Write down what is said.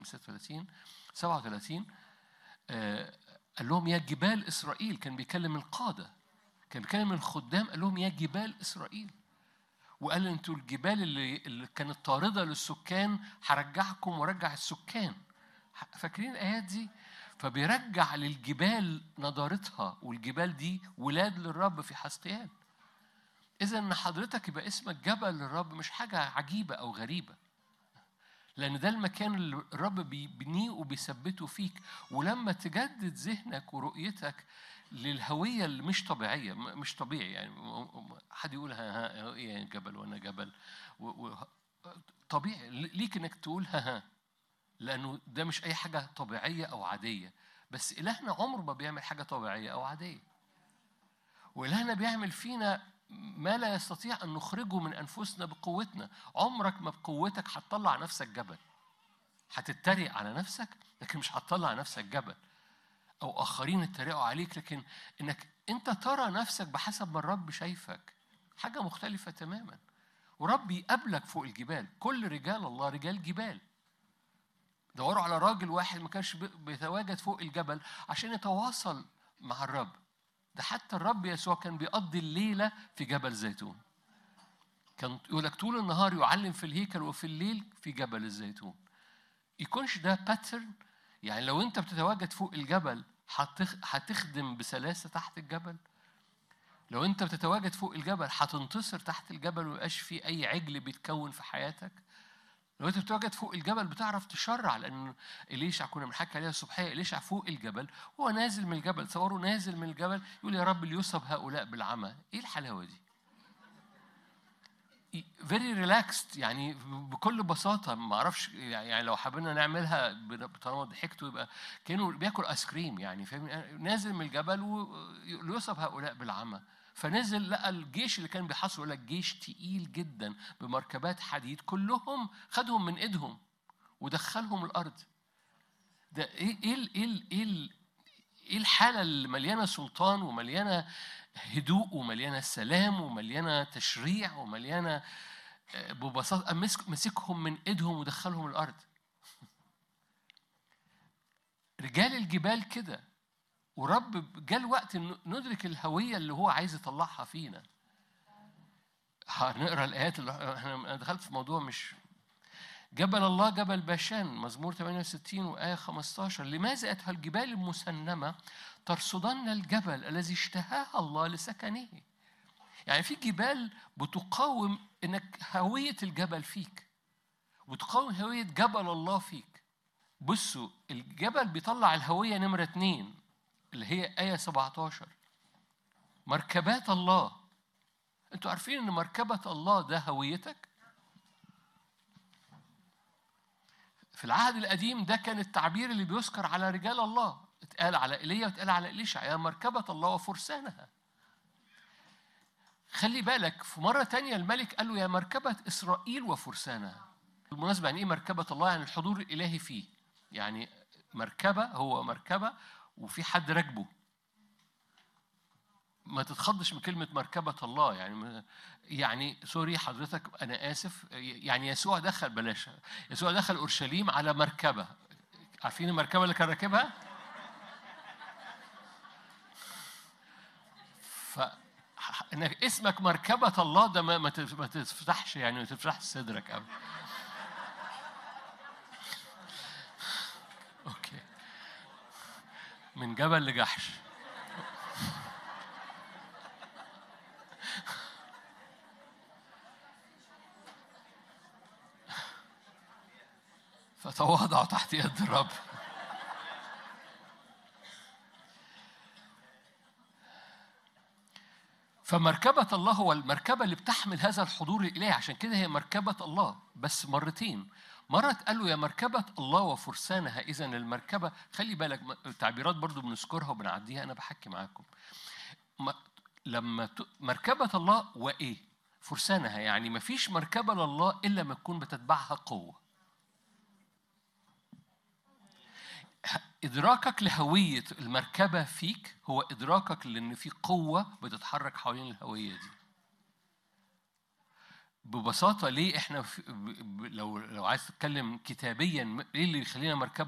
36 37 آه قال لهم يا جبال إسرائيل كان بيكلم القادة كان بيكلم الخدام قال لهم يا جبال إسرائيل وقال انتوا الجبال اللي, اللي كانت طاردة للسكان هرجعكم وارجع السكان فاكرين الآيات دي؟ فبيرجع للجبال نضارتها والجبال دي ولاد للرب في حسقيان إذا إن حضرتك يبقى اسمك جبل للرب مش حاجة عجيبة أو غريبة لأن ده المكان اللي الرب بيبنيه وبيثبته فيك ولما تجدد ذهنك ورؤيتك للهوية اللي مش طبيعية مش طبيعي يعني حد يقول ها ها إيه جبل وأنا جبل و و طبيعي ليك إنك تقول ها ها لأنه ده مش أي حاجة طبيعية أو عادية بس إلهنا عمره ما بيعمل حاجة طبيعية أو عادية وإلهنا بيعمل فينا ما لا يستطيع أن نخرجه من أنفسنا بقوتنا عمرك ما بقوتك هتطلع نفسك جبل هتتريق على نفسك لكن مش هتطلع نفسك جبل أو آخرين اتريقوا عليك لكن إنك أنت ترى نفسك بحسب ما الرب شايفك حاجة مختلفة تماما ورب يقابلك فوق الجبال كل رجال الله رجال جبال دوروا على راجل واحد ما كانش بيتواجد فوق الجبل عشان يتواصل مع الرب ده حتى الرب يسوع كان بيقضي الليلة في جبل زيتون كان يقول لك طول النهار يعلم في الهيكل وفي الليل في جبل الزيتون يكونش ده باترن يعني لو انت بتتواجد فوق الجبل هتخدم بسلاسة تحت الجبل لو انت بتتواجد فوق الجبل هتنتصر تحت الجبل وميبقاش في اي عجل بيتكون في حياتك لو انت بتتواجد فوق الجبل بتعرف تشرع لان اليشع كنا بنحكي عليها الصبحيه اليشع فوق الجبل هو نازل من الجبل تصوروا نازل من الجبل يقول يا رب ليصب هؤلاء بالعمى ايه الحلاوه دي فيري ريلاكسد يعني بكل بساطه ما اعرفش يعني لو حابين نعملها طالما ضحكتوا يبقى كانه بياكل ايس كريم يعني فاهم نازل من الجبل وليصب هؤلاء بالعمى فنزل لقى الجيش اللي كان بيحاصره يقول لك جيش تقيل جدا بمركبات حديد كلهم خدهم من ايدهم ودخلهم الارض ده ايه ايه ايه ايه ايه الحاله اللي مليانه سلطان ومليانه هدوء ومليانه سلام ومليانه تشريع ومليانه ببساطه مسكهم من ايدهم ودخلهم الارض رجال الجبال كده ورب جاء الوقت ندرك الهويه اللي هو عايز يطلعها فينا هنقرا الايات اللي احنا دخلت في موضوع مش جبل الله جبل باشان مزمور 68 وآية 15 لماذا أيتها الجبال المسنمة ترصدن الجبل الذي اشتهاها الله لسكنه يعني في جبال بتقاوم انك هوية الجبل فيك وتقاوم هوية جبل الله فيك بصوا الجبل بيطلع الهوية نمرة اتنين اللي هي آية 17 مركبات الله انتوا عارفين ان مركبة الله ده هويتك في العهد القديم ده كان التعبير اللي بيذكر على رجال الله اتقال على ايليا واتقال على اليشع يا مركبة الله وفرسانها خلي بالك في مرة تانية الملك قال له يا مركبة إسرائيل وفرسانها بالمناسبة يعني إيه مركبة الله يعني الحضور الإلهي فيه يعني مركبة هو مركبة وفي حد راكبه ما تتخضش من كلمة مركبة الله يعني يعني سوري حضرتك أنا آسف يعني يسوع دخل بلاش يسوع دخل أورشليم على مركبة عارفين المركبة اللي كان راكبها؟ ف انك اسمك مركبة الله ده ما ما تفتحش يعني ما تفتحش صدرك قوي اوكي من جبل لجحش فتواضعوا تحت يد الرب فمركبة الله هو المركبة اللي بتحمل هذا الحضور الإلهي عشان كده هي مركبة الله بس مرتين مرة قال له يا مركبة الله وفرسانها إذا المركبة خلي بالك التعبيرات برضو بنذكرها وبنعديها أنا بحكي معاكم لما مركبة الله وإيه؟ فرسانها يعني ما فيش مركبة لله إلا ما تكون بتتبعها قوة إدراكك لهوية المركبة فيك هو إدراكك لأن في قوة بتتحرك حوالين الهوية دي ببساطة ليه احنا في ب- ب- لو لو عايز تتكلم كتابيا ايه اللي يخلينا مركبة